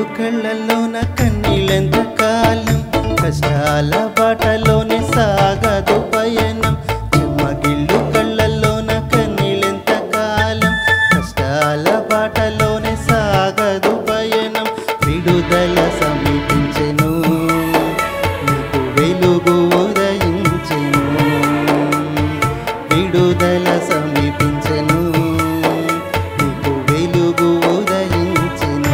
గిల్లు కళ్ళల్లోన కన్నీళ్ళెంత కాలం కష్టాల బాటలోనే సాగదు పయనం చెమ్మగిల్లు కళ్ళల్లోన కన్నీళ్ళెంత కాలం కష్టాల బాటలోనే సాగదు పయనం విడుదల సమీపించెను నీకు వెలుగు ఉదయించెను విడుదల సమీపించెను నీకు వెలుగు ఉదయించెను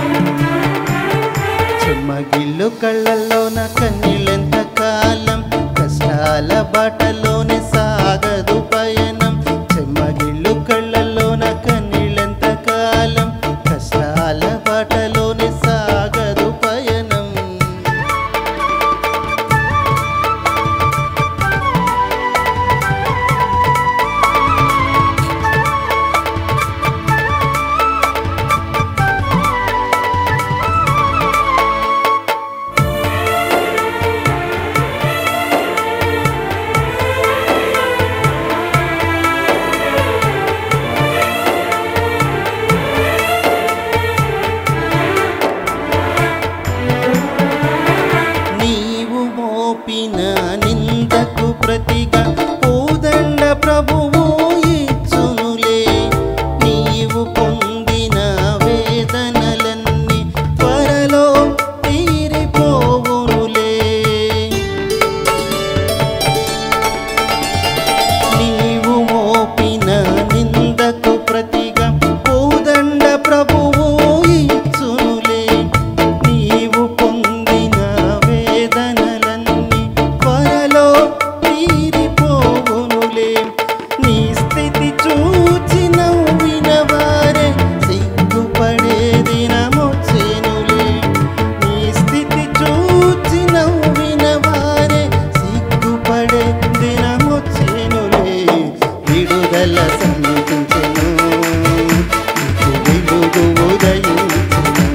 చెమ్మగిల్లు కళ్ళల్లోన కన్నీళ్ళెంత కాలం కష్టాల బాటలోనే సాగదు పయనం చెమ్మగిల్లు కళ్ళల్లోన కన్నీళ్ళెంత కాలం కష్టాల బాటలోనే సాగదు పయనం నీవు మోపిన నిందకు ప్రతిగా పూదండ ప్రభువు ఇచ్చునులే నీవు పొందిన వేదనలన్నీ త్వరలో తీరిపోవునులే నీవు మోపిన నిందకు ప్రతిగా పూదండ ప్రభువు ఇచ్చునులే నీవు పొందిన వేదనలన్నీ త్వరలో తీరిపోవునులే నీ స్థితి చూచి నవ్విన వారే సిగ్గుపడే దినమొచ్చేనులే నీ స్థితి చూచి నవ్విన వారే సిగ్గుపడే దినమొచ్చేనులే విడుదల సమీపించెను నీకు వెలుగు ఉదయించెను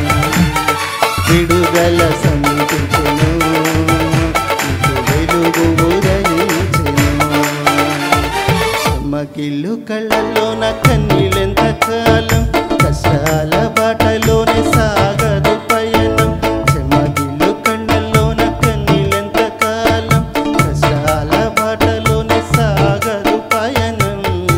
విడుదల సమీపించెను నీకు వెలుగు ఉదయించెను చెమ్మకిల్లు కళ్ళల్లోన కన్నీళ్ళెంత కాలం కష్టాల బాటలోనే సాగదు పయనం చెమ్మకిల్లు కళ్ళల్లోన కన్నీళ్ళెంత కాలం కష్టాల బాటలోనే సాగదు పయనం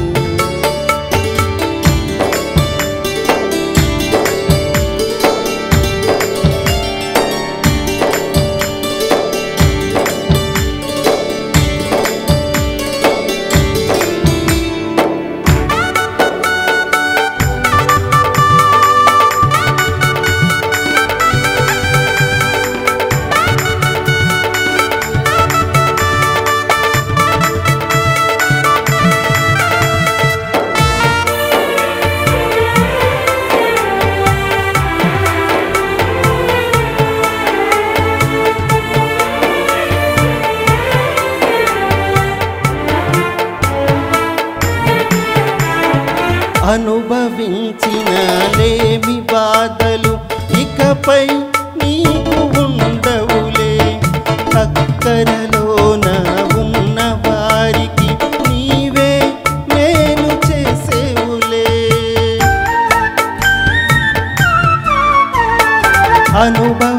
అనుభవించిన లేమి బాధలు ఇకపై నీకు ఉండవులే అక్కరలోన ఉన్న వారికి నీవే మేలు చేసేవులే అనుభవ